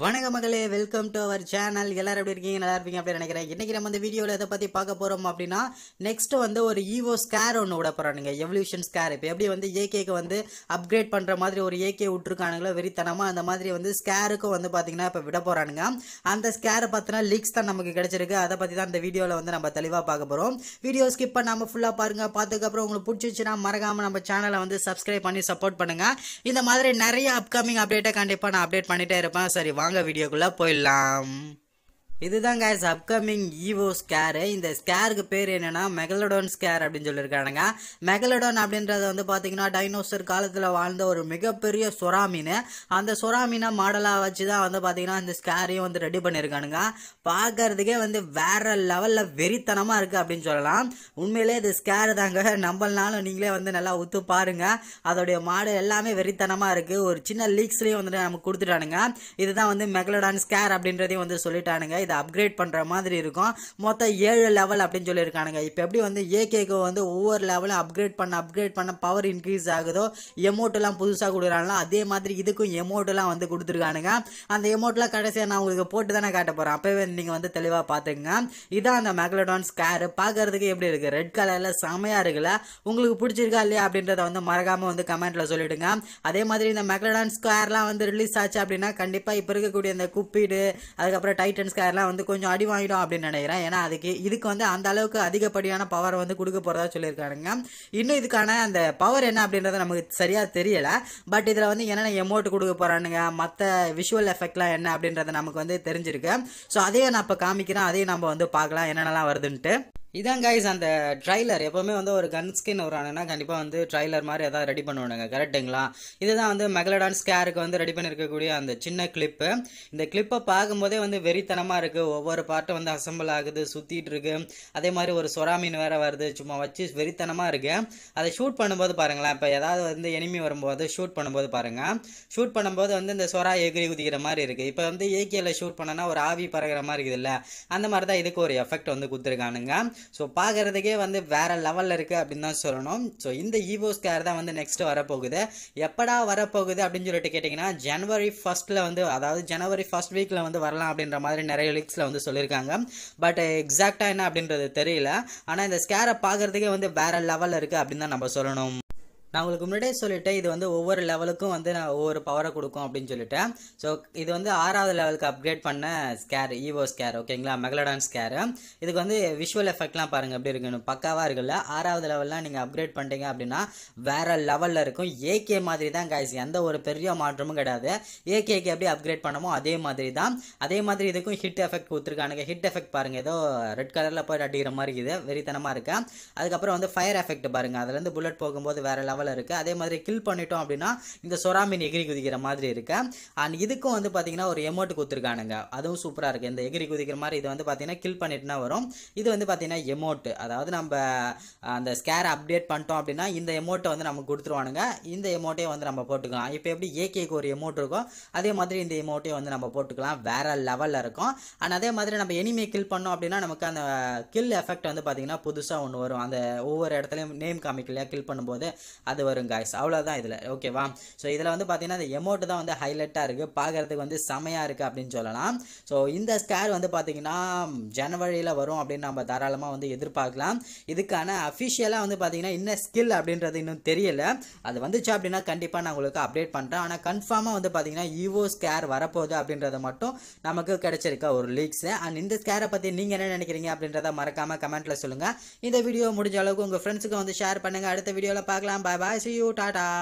வணக்க மகளே welcome to our channel எல்லாரும் எப்படி இருக்கீங்க நல்லா இருப்பீங்க அப்படின்னு நினைக்கிறேன் இன்னைக்கு நம்ம இந்த வீடியோவில் எதை பற்றி பார்க்க போகிறோம் அப்படின்னா நெக்ஸ்ட் வந்து ஒரு ஈவோ ஸ்கேர் ஒன்று விட போகிறானுங்க எவல்யூஷன் ஸ்கேர் இப்போ எப்படி வந்து ஏகேக்கு வந்து அப்கிரேட் பண்ணுற மாதிரி ஒரு ஏகே விட்டுருக்கானுங்களோ வெறித்தனமாக அந்த மாதிரி வந்து ஸ்கேருக்கும் வந்து பார்த்தீங்கன்னா இப்போ விட போகிறானுங்க அந்த ஸ்கேரை பார்த்தினா லீக்ஸ் தான் நமக்கு கிடைச்சிருக்கு அதை பற்றி தான் இந்த வீடியோவில் வந்து நம்ம தெளிவாக பார்க்க போகிறோம் வீடியோ ஸ்கிப் பண்ணாமல் ஃபுல்லாக பாருங்க பார்த்ததுக்கப்புறம் உங்களுக்கு பிடிச்சிச்சுன்னா மறக்காமல் நம்ம சேனலை வந்து சப்ஸ்கிரைப் பண்ணி சப்போர்ட் பண்ணுங்க இந்த மாதிரி நிறைய அப்கமிங் அப்டேட்டை கண்டிப்பாக நான் அப்டேட் பண்ணிட்டே இருப்பேன் சரி வாங்க வீடியோக்குள்ளே போயிடலாம் இதுதான் guys அப்கமிங் ஈவோ ஸ்கேரு இந்த ஸ்கேருக்கு பேர் என்னன்னா மெகலடோன் ஸ்கேர் அப்படின்னு சொல்லியிருக்கானுங்க மெகலடோன் அப்படின்றது வந்து பார்த்தீங்கன்னா டைனோசர் காலத்தில் வாழ்ந்த ஒரு மிகப்பெரிய சொரா மீன் அந்த சொரா மீனை மாடலாக வச்சு தான் வந்து பார்த்தீங்கன்னா இந்த ஸ்கேரையும் வந்து ரெடி பண்ணியிருக்கானுங்க பார்க்கறதுக்கே வந்து வேற லெவலில் வெறித்தனமாக இருக்குது அப்படின்னு சொல்லலாம் உண்மையிலே இது ஸ்கேர் தாங்க நம்பலனாலும் நீங்களே வந்து நல்லா உத்து பாருங்க அதோடைய மாடு எல்லாமே வெறித்தனமாக இருக்குது ஒரு சின்ன லீக்ஸ்லேயும் வந்து நமக்கு கொடுத்துட்டானுங்க இதுதான் வந்து மெகலடான் ஸ்கேர் அப்படின்றதையும் வந்து சொல்லிட்டானுங்க இதை அப்கிரேட் பண்ணுற மாதிரி இருக்கும் மொத்தம் ஏழு லெவல் அப்படின்னு சொல்லியிருக்கானுங்க இப்போ எப்படி வந்து ஏகேக்கு வந்து ஒவ்வொரு லெவலும் அப்கிரேட் பண்ண அப்கிரேட் பண்ண பவர் இன்க்ரீஸ் ஆகுதோ எமௌண்ட்லாம் புதுசாக கொடுக்குறாங்களோ அதே மாதிரி இதுக்கும் எமௌண்ட்லாம் வந்து கொடுத்துருக்கானுங்க அந்த எமௌண்ட்லாம் கடைசியாக நான் உங்களுக்கு போட்டு தானே காட்ட போகிறேன் அப்போவே நீங்கள் வந்து தெளிவாக பார்த்துங்க இதான் அந்த மெகலடான் ஸ்கேர் பார்க்கறதுக்கு எப்படி இருக்குது ரெட் கலரில் செமையாக இருக்குல்ல உங்களுக்கு பிடிச்சிருக்கா இல்லையா அப்படின்றத வந்து மறக்காமல் வந்து கமெண்ட்டில் சொல்லிவிடுங்க அதே மாதிரி இந்த மெகலடான் ஸ்கொயர்லாம் வந்து ரிலீஸ் ஆச்சு அப்படின்னா கண்டிப்பாக இப்போ இருக்கக்கூடிய இந்த குப்பீடு அதுக்கப்புறம் டைட்டன் ஸ்கொயர்லாம் வந்து கொஞ்சம் அடி வாங்கிடும் அப்படின்னு நினைக்கிறேன் ஏன்னா அதுக்கு இதுக்கு வந்து அந்த அளவுக்கு அதிகப்படியான பவர் வந்து கொடுக்க போகிறதா சொல்லியிருக்காருங்க இன்னும் இதுக்கான அந்த பவர் என்ன அப்படின்றது நமக்கு சரியாக தெரியல பட் இதில் வந்து என்னென்ன எமௌண்ட் கொடுக்க போகிறானுங்க மற்ற விஷுவல் எஃபெக்ட்லாம் என்ன அப்படின்றத நமக்கு வந்து தெரிஞ்சிருக்கு ஸோ அதையும் நான் இப்போ காமிக்கிறேன் அதையும் நம்ம வந்து பார்க்கலாம் என்னென்னலாம் வருதுன்ட்டு இதான் கைஸ் அந்த ட்ரைலர் எப்போவுமே வந்து ஒரு கன் ஸ்கின் வரானுன்னா கண்டிப்பாக வந்து ட்ரைலர் மாதிரி எதாவது ரெடி பண்ணுவானுங்க கரெக்டுங்களா இதுதான் வந்து மெகலடான் ஸ்கேருக்கு வந்து ரெடி பண்ணியிருக்கக்கூடிய அந்த சின்ன கிளிப்பு இந்த கிளிப்பை பார்க்கும்போதே வந்து வெறித்தனமாக இருக்குது ஒவ்வொரு பாட்டும் வந்து அசம்பிள் ஆகுது சுற்றிட்டு இருக்கு அதே மாதிரி ஒரு சொரா மீன் வேற வருது சும்மா வச்சு வெறித்தனமாக இருக்கு அதை ஷூட் பண்ணும்போது பாருங்களேன் இப்போ ஏதாவது வந்து எனிமி வரும்போது ஷூட் பண்ணும்போது பாருங்க ஷூட் பண்ணும்போது வந்து இந்த சொரா எகிரி குதிக்கிற மாதிரி இருக்குது இப்போ வந்து ஏகேல ஷூட் பண்ணனா ஒரு ஆவி பறக்கிற மாதிரி இருக்குதுல்ல அந்த மாதிரி தான் இதுக்கு ஒரு எஃபெக்ட் வந்து கொடுத்துருக்கானுங்க ஸோ பார்க்குறதுக்கே வந்து வேற லெவலில் இருக்குது அப்படின்னு தான் சொல்லணும் ஸோ இந்த ஈவோ ஸ்கேர் தான் வந்து நெக்ஸ்ட் வரப்போகுது எப்படா வரப்போகுது அப்படின்னு சொல்லிட்டு கேட்டிங்கன்னா ஜனவரி ஃபர்ஸ்ட்டில் வந்து அதாவது ஜனவரி ஃபர்ஸ்ட் வீக்கில் வந்து வரலாம் அப்படின்ற மாதிரி நிறைய லீக்ஸில் வந்து சொல்லியிருக்காங்க பட் எக்ஸாக்டாக என்ன அப்படின்றது தெரியல ஆனால் இந்த ஸ்கேரை பார்க்குறதுக்கே வந்து வேற லெவலில் இருக்குது அப்படின்னு தான் நம்ம சொல்லணும் நான் உங்களுக்கு முன்னாடியே சொல்லிட்டேன் இது வந்து ஒவ்வொரு லெவலுக்கும் வந்து நான் ஒவ்வொரு பவரை கொடுக்கும் அப்படின்னு சொல்லிட்டேன் ஸோ இது வந்து ஆறாவது லெவலுக்கு அப்கிரேட் பண்ண ஸ்கேர் ஈவோ ஸ்கேர் ஓகேங்களா மெகலடான் ஸ்கேர் இதுக்கு வந்து விஷுவல் எஃபெக்ட்லாம் பாருங்கள் எப்படி இருக்குன்னு பக்காவாக இருக்குல்ல ஆறாவது லெவல்லாம் நீங்கள் அப்கிரேட் பண்ணிட்டீங்க அப்படின்னா வேற லெவலில் இருக்கும் ஏகே மாதிரி தான் காய்ஸ் எந்த ஒரு பெரிய மாற்றமும் கிடையாது ஏகேக்கு எப்படி அப்கிரேட் பண்ணமோ அதே மாதிரி தான் அதே மாதிரி இதுக்கும் ஹிட் எஃபெக்ட் கொடுத்துருக்கானுங்க ஹிட் எஃபெக்ட் பாருங்கள் ஏதோ ரெட் கலரில் போய் அடிக்கிற மாதிரி இருக்குது வெறித்தனமாக இருக்கு அதுக்கப்புறம் வந்து ஃபயர் எஃபெக்ட் பாருங்கள் அதுலேருந்து புல்லட் போகும்போது வேற லெவல் லெவலில் இருக்குது அதே மாதிரி கில் பண்ணிட்டோம் அப்படின்னா இந்த சொராமீன் எகிரி குதிக்கிற மாதிரி இருக்கு அண்ட் இதுக்கும் வந்து பார்த்தீங்கன்னா ஒரு எமௌண்ட் கொடுத்துருக்கானுங்க அதுவும் சூப்பராக இருக்குது இந்த எகிரி குதிக்கிற மாதிரி இது வந்து பார்த்தீங்கன்னா கில் பண்ணிட்டுனா வரும் இது வந்து பார்த்தீங்கன்னா எமௌண்ட் அதாவது நம்ம அந்த ஸ்கேரை அப்டேட் பண்ணிட்டோம் அப்படின்னா இந்த எமௌண்ட்டை வந்து நமக்கு கொடுத்துருவானுங்க இந்த எமௌண்ட்டே வந்து நம்ம போட்டுக்கலாம் இப்போ எப்படி ஏகேக்கு ஒரு எமௌண்ட் இருக்கும் அதே மாதிரி இந்த எமௌண்ட்டே வந்து நம்ம போட்டுக்கலாம் வேற லெவலில் இருக்கும் அண்ட் அதே மாதிரி நம்ம எனிமே கில் பண்ணோம் அப்படின்னா நமக்கு அந்த கில் எஃபெக்ட் வந்து பார்த்தீங்கன்னா புதுசாக ஒன்று வரும் அந்த ஒவ்வொரு இடத்துலையும் நேம் காமிக்கலையா கில் பண்ணும்போது அது வரும் காய்ஸ் அவ்வளோதான் இதில் ஓகேவா ஸோ இதில் வந்து பார்த்தீங்கன்னா இந்த எமௌண்ட் தான் வந்து ஹைலைட்டாக இருக்குது பார்க்குறதுக்கு வந்து செமையாக இருக்குது அப்படின்னு சொல்லலாம் ஸோ இந்த ஸ்கேர் வந்து பார்த்தீங்கன்னா ஜனவரியில் வரும் அப்படின்னு நம்ம தாராளமாக வந்து எதிர்பார்க்கலாம் இதுக்கான அஃபிஷியலாக வந்து பார்த்தீங்கன்னா இன்னும் ஸ்கில் அப்படின்றது இன்னும் தெரியல அது வந்துச்சு அப்படின்னா கண்டிப்பாக நான் உங்களுக்கு அப்டேட் பண்ணுறேன் ஆனால் கன்ஃபார்மாக வந்து பார்த்தீங்கன்னா ஈவோ ஸ்கேர் வரப்போகுது அப்படின்றத மட்டும் நமக்கு கிடைச்சிருக்க ஒரு லீக்ஸ் அண்ட் இந்த ஸ்கேரை பற்றி நீங்கள் என்ன நினைக்கிறீங்க அப்படின்றத மறக்காமல் கமெண்ட்டில் சொல்லுங்கள் இந்த வீடியோ முடிஞ்ச அளவுக்கு உங்கள் ஃப்ரெண்ட்ஸுக்கு வந்து ஷேர் பண்ணுங்கள் அடுத்த வீடியோவில் பார்க்கலாம் bye bye see you Tata